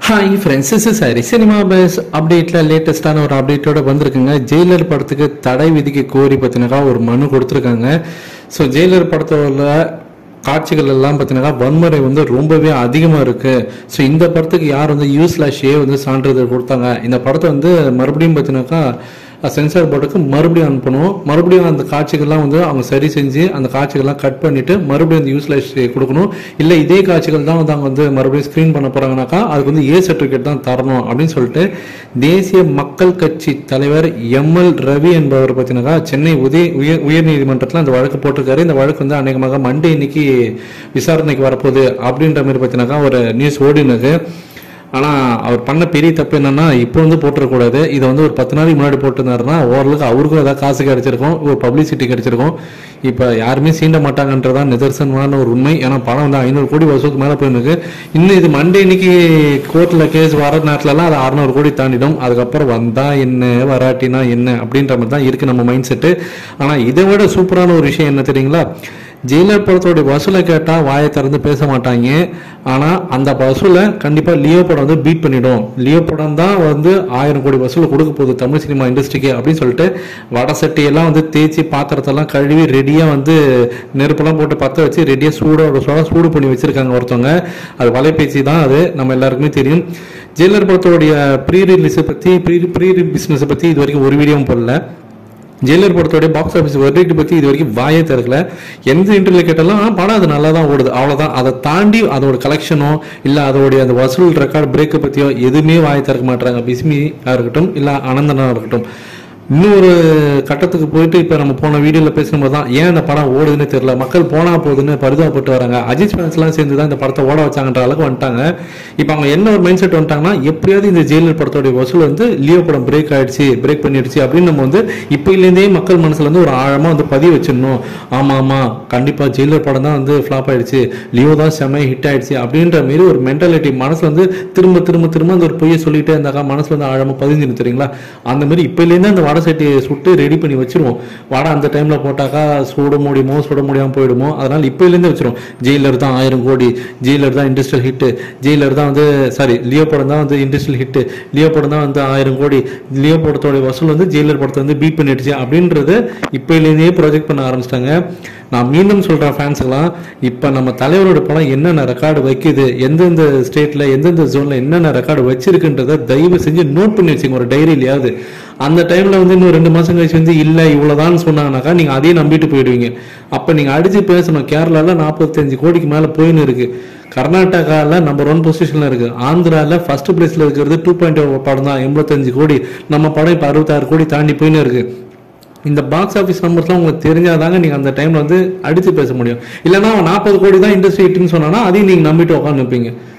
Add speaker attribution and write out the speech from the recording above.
Speaker 1: hi friends is சாரி cinema base அப்டேட்டில் லேட்டஸ்டான ஒரு அப்டேட்டோட வந்திருக்குங்க ஜெயிலர் படத்துக்கு தடை விதிக்க கோரி பார்த்தினாக்கா ஒரு மனு கொடுத்துருக்காங்க ஸோ ஜெயிலர் படத்தோட காட்சிகள் எல்லாம் பார்த்தீங்கன்னா வன்முறை வந்து ரொம்பவே அதிகமாக இருக்கு ஸோ இந்த படத்துக்கு யார் வந்து யூ ஸ்லாஷ் ஏ வந்து சான்றிதழ் கொடுத்தாங்க இந்த படத்தை வந்து மறுபடியும் பார்த்தீங்கன்னாக்கா சென்சார் போர்டுக்கு மறுபடியும் அனுப்பணும் மறுபடியும் அந்த காட்சிகள்லாம் வந்து அவங்க சரி செஞ்சு அந்த காட்சிகள்லாம் கட் பண்ணிட்டு மறுபடியும் அந்த யூஸ்லெஸ் கொடுக்கணும் இல்லை இதே காட்சிகள் தான் வந்து அவங்க வந்து மறுபடியும் ஸ்க்ரீன் பண்ண போறாங்கனாக்கா அதுக்கு வந்து ஏ சர்டிஃபிகேட் தான் தரணும் அப்படின்னு சொல்லிட்டு தேசிய மக்கள் கட்சி தலைவர் எம்எல் ரவி என்பவர் பார்த்தீங்கன்னா சென்னை உதய உயர் உயர்நீதிமன்றத்தில் அந்த வழக்கு போட்டிருக்காரு இந்த வழக்கு வந்து அநேகமாக மண்டே இன்னைக்கு விசாரணைக்கு வரப்போகுது அப்படின்ற மாதிரி பார்த்தீங்கன்னாக்கா ஒரு நியூஸ் ஓடினது ஆனால் அவர் பண்ண பெரிய தப்பு என்னன்னா இப்போ வந்து போட்டுறக்கூடாது இதை வந்து ஒரு பத்து நாளைக்கு முன்னாடி போட்டிருந்தாருன்னா ஓரளவுக்கு அவருக்கும் ஏதாவது காசு கிடைச்சிருக்கும் ஒரு பப்ளிசிட்டி கிடைச்சிருக்கும் இப்போ யாருமே சீண்ட மாட்டாங்கன்றதான் நிதர்சனமான ஒரு உண்மை ஏன்னா பணம் வந்து ஐநூறு கோடி வருஷத்துக்கு மேலே போயிருக்கு இன்னும் இது மண்டே இன்னைக்கு கோர்ட்டில் கேஸ் வர நேரத்துலலாம் அது அறநூறு கோடி தாண்டிடும் அதுக்கப்புறம் வந்தா என்ன வராட்டினா என்ன அப்படின்ற மாதிரி தான் இருக்கு நம்ம மைண்ட் செட்டு ஆனால் இதை விட சூப்பரான ஒரு விஷயம் என்ன தெரியுங்களா ஜெயிலர் படத்தோடைய வசூலை கேட்டால் வாயை திறந்து பேச மாட்டாங்க ஆனால் அந்த வசூலை கண்டிப்பாக லியோ படம் வந்து பீட் பண்ணிடும் லியோ படம் தான் வந்து ஆயிரம் கோடி வசூல் கொடுக்க போகுது தமிழ் சினிமா இண்டஸ்ட்ரிக்கு அப்படின்னு சொல்லிட்டு வடை சட்டியெல்லாம் வந்து தேய்ச்சி பாத்திரத்தெல்லாம் கழுவி ரெடியாக வந்து நெருப்பெல்லாம் போட்டு பற்ற வச்சு ரெடியாக சூடோட சூடாக சூடு பண்ணி வச்சிருக்காங்க ஒருத்தவங்க அது வலைபேசி தான் அது நம்ம எல்லாருக்குமே தெரியும் ஜெயிலர் படத்தோடைய ப்ரீ ரிலீஸை பற்றி ப்ரீ ப்ரீ பிஸ்னஸை பற்றி இது வரைக்கும் ஒரு வீடியோவும் போடல ஜெயிலர் படத்தோடைய பாக்ஸ் ஆஃபீஸ் வெர்டிக்ட் பற்றி இது வரைக்கும் வாயே திறக்கல எந்த இன்டர்வியூ கேட்டாலும் ஆ, படம் அது நல்லா தான் ஓடுது அவ்வளோதான் அதை தாண்டி அதோட கலெக்ஷனோ இல்லை அதோடைய அந்த வசூல் ரெக்கார்ட் பிரேக்கை பற்றியோ எதுவுமே வாயை திறக்க மாட்டாங்க பிஸ்மியாக இருக்கட்டும் இல்லை அனந்தனாக இருக்கட்டும் இன்னொரு கட்டத்துக்கு போயிட்டு இப்போ நம்ம போன வீடியோவில் பேசும்போது தான் ஏன் இந்த படம் ஓடுதுன்னு தெரியல மக்கள் போனா போகுதுன்னு பரிதாபப்பட்டு வராங்க அஜித் ஃபேன்ஸ்லாம் சேர்ந்து தான் இந்த படத்தை ஓட வச்சாங்கன்ற அளவுக்கு வந்துட்டாங்க இப்போ அவங்க என்ன ஒரு மைண்ட் செட் வந்துட்டாங்கன்னா எப்படியாவது இந்த ஜெயிலர் படத்தோடைய வசூல் வந்து லியோ படம் பிரேக் ஆயிடுச்சு பிரேக் பண்ணிடுச்சு அப்படின்னு நம்ம வந்து இப்போலேருந்தே மக்கள் மனசுல வந்து ஒரு ஆழமாக வந்து பதிவு வச்சிடணும் ஆமாம் ஆமாம் கண்டிப்பாக ஜெயிலர் படம் தான் வந்து ஃப்ளாப் ஆயிடுச்சு லியோ தான் செம்ம ஹிட் ஆயிடுச்சு அப்படின்ற மாரி ஒரு மென்டாலிட்டி மனசுல வந்து திரும்ப திரும்ப திரும்ப அந்த ஒரு பொய்யை சொல்லிட்டே இருந்தாக்கா மனசுல வந்து ஆழமாக பதிஞ்சுன்னு தெரியுங்களா அந்த மாதிரி இப்போலேருந்து அந்த வடை சட்டியை சுட்டு ரெடி பண்ணி வச்சிருவோம் வடை அந்த டைம்ல போட்டாக்கா சுட முடியுமோ சுட முடியாம போயிடுமோ அதனால இப்போலேருந்து வச்சிருவோம் ஜெயிலர் தான் ஆயிரம் கோடி ஜெயிலர் தான் இண்டஸ்ட்ரியல் ஹிட் ஜெயிலர் தான் வந்து சாரி லியோ படம் தான் வந்து இண்டஸ்ட்ரியல் ஹிட் லியோ படம் தான் வந்து ஆயிரம் கோடி லியோ படத்தோட வசூல் வந்து ஜெயிலர் படத்தை வந்து பீட் பண்ணிடுச்சு அப்படின்றது இப்போலேருந்தே ப்ரொஜெக்ட் பண்ண ஆரம்பிச்சிட்டாங்க நான் மீண்டும் சொல்றேன் ஃபேன்ஸுக்கெல்லாம் இப்போ நம்ம தலைவரோட படம் என்னென்ன ரெக்கார்டு வைக்குது எந்தெந்த ஸ்டேட்ல எந்தெந்த ஜோன்ல என்னென்ன ரெக்கார்டு வச்சிருக்குன்றதை தயவு செஞ்சு நோட் பண்ணி வச்சுங்க ஒரு டைரியிலையாவது அந்த டைம்ல வந்து இன்னும் ரெண்டு மாசம் கழிச்சு வந்து இல்லை இவ்வளவுதான் சொன்னாங்கனாக்கா நீங்க அதையே நம்பிட்டு போயிடுவீங்க அப்ப நீங்க அடிச்சு பேசணும் கேரளால நாற்பத்தஞ்சு கோடிக்கு மேல போயின்னு இருக்கு கர்நாடகாவில் நம்பர் ஒன் பொசிஷன்ல இருக்கு ஆந்திராவில் ஃபர்ஸ்ட் பிளேஸ்ல இருக்கிறது டூ பாயிண்ட் படம் தான் எண்பத்தஞ்சு கோடி நம்ம படம் இப்போ அறுபத்தாறு கோடி தாண்டி போயின்னு இருக்கு இந்த பாக்ஸ் ஆஃபீஸ் நம்பர்ஸ்லாம் உங்களுக்கு தெரிஞ்சாதாங்க நீங்க அந்த டைம்ல வந்து அடிச்சு பேச முடியும் இல்லைன்னா அவன் நாற்பது கோடி தான் இண்டஸ்ட்ரி ஹிட்னு சொன்னானா அதையும் நீங்க நம்பிட்டு உட்காந்து நிற்பீங்க